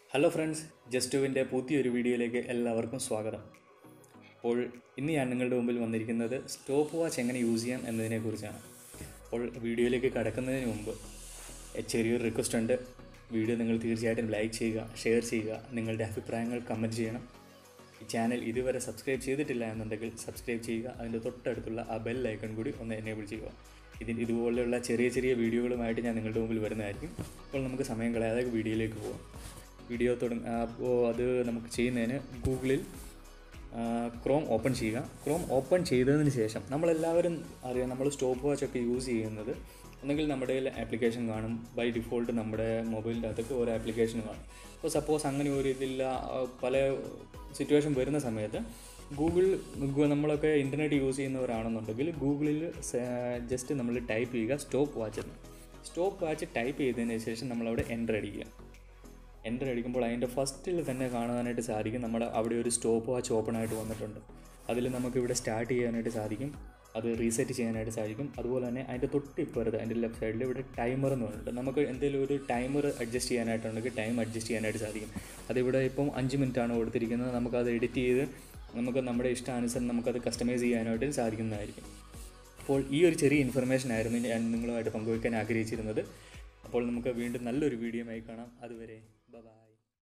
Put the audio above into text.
hello friends ജസ്റ്റുവിൻ്റെ പുതിയൊരു വീഡിയോയിലേക്ക് എല്ലാവർക്കും സ്വാഗതം അപ്പോൾ ഇന്ന് ഞാൻ നിങ്ങളുടെ മുമ്പിൽ വന്നിരിക്കുന്നത് സ്റ്റോപ്പ് വാച്ച് എങ്ങനെ യൂസ് ചെയ്യാം എന്നതിനെക്കുറിച്ചാണ് അപ്പോൾ വീഡിയോയിലേക്ക് കടക്കുന്നതിന് മുമ്പ് എ ചെറിയൊരു റിക്വസ്റ്റ് ഉണ്ട് വീഡിയോ നിങ്ങൾ തീർച്ചയായിട്ടും ലൈക്ക് ചെയ്യുക ഷെയർ ചെയ്യുക നിങ്ങളുടെ അഭിപ്രായങ്ങൾ കമൻറ്റ് ചെയ്യണം ഈ ചാനൽ ഇതുവരെ സബ്സ്ക്രൈബ് ചെയ്തിട്ടില്ല എന്നുണ്ടെങ്കിൽ സബ്സ്ക്രൈബ് ചെയ്യുക അതിൻ്റെ തൊട്ടടുത്തുള്ള ആ ബെൽ ഐക്കൺ കൂടി ഒന്ന് എനേബിൾ ചെയ്യുക ഇതിന് ഇതുപോലെയുള്ള ചെറിയ ചെറിയ വീഡിയോകളുമായിട്ട് ഞാൻ നിങ്ങളുടെ മുമ്പിൽ വരുന്നതായിരിക്കും അപ്പോൾ നമുക്ക് സമയം കളയാതെ വീഡിയോയിലേക്ക് പോകാം വീഡിയോ തുടങ്ങ അപ്പോൾ അത് നമുക്ക് ചെയ്യുന്നതിന് ഗൂഗിളിൽ ക്രോം ഓപ്പൺ ചെയ്യുക ക്രോം ഓപ്പൺ ചെയ്തതിന് ശേഷം നമ്മളെല്ലാവരും അറിയാം നമ്മൾ സ്റ്റോപ്പ് വാച്ച് ഒക്കെ യൂസ് ചെയ്യുന്നത് ഒന്നെങ്കിൽ നമ്മുടെ ആപ്ലിക്കേഷൻ കാണും ബൈ ഡിഫോൾട്ട് നമ്മുടെ മൊബൈലിൻ്റെ അകത്തൊക്കെ ഓരോ ആപ്ലിക്കേഷൻ കാണും അപ്പോൾ സപ്പോസ് അങ്ങനെ ഒരു ഇതില്ല ആ, പല സിറ്റുവേഷൻ വരുന്ന സമയത്ത് ഗൂഗിൾ ഗു- നമ്മളൊക്കെ ഇൻ്റർനെറ്റ് യൂസ് ചെയ്യുന്നവരാണെന്നുണ്ടെങ്കിൽ ഗൂഗിളിൽ ജസ്റ്റ് നമ്മൾ ടൈപ്പ് ചെയ്യുക സ്റ്റോപ്പ് വാച്ച് എന്ന് സ്റ്റോപ്പ് വാച്ച് ടൈപ്പ് ചെയ്തതിന് ശേഷം നമ്മളവിടെ എൻ്റർ അടിക്കുക എൻ്റർ അടിക്കുമ്പോൾ അതിൻ്റെ ഫസ്റ്റിൽ തന്നെ കാണാനായിട്ട് സാധിക്കും നമ്മുടെ അവിടെ ഒരു സ്റ്റോപ്പ് വാച്ച് ഓപ്പൺ ആയിട്ട് വന്നിട്ടുണ്ട് അതിൽ നമുക്ക് ഇവിടെ സ്റ്റാർട്ട് ചെയ്യാനായിട്ട് സാധിക്കും അത് റീസെറ്റ് ചെയ്യാനായിട്ട് സാധിക്കും അതുപോലെ തന്നെ അതിൻ്റെ തൊട്ടിപ്പുറത്ത് അതിൻ്റെ ലെഫ്റ്റ് സൈഡിൽ ഇവിടെ ടൈമർ എന്ന് പറഞ്ഞിട്ടുണ്ട് നമുക്ക് എന്തെങ്കിലും ഒരു ടൈമർ അഡ്ജസ്റ്റ് ചെയ്യാനായിട്ടുണ്ടെങ്കിൽ ടൈം അഡ്ജസ്റ്റ് ചെയ്യാനായിട്ട് സാധിക്കും അതിവിടെ ഇപ്പം അഞ്ച് മിനിറ്റ് ആണ് കൊടുത്തിരിക്കുന്നത് നമുക്കത് എഡിറ്റ് ചെയ്ത് നമുക്ക് നമ്മുടെ ഇഷ്ടാനുസരണം നമുക്കത് കസ്റ്റമൈസ് ചെയ്യാനായിട്ടും സാധിക്കുന്നതായിരിക്കും അപ്പോൾ ഈ ഒരു ചെറിയ ഇൻഫർമേഷൻ ആയിരുന്നു ഞാൻ നിങ്ങളുമായിട്ട് പങ്കുവയ്ക്കാൻ ആഗ്രഹിച്ചിരുന്നത് അപ്പോൾ നമുക്ക് വീണ്ടും നല്ലൊരു വീഡിയോയുമായി കാണാം അതുവരെ ബൈ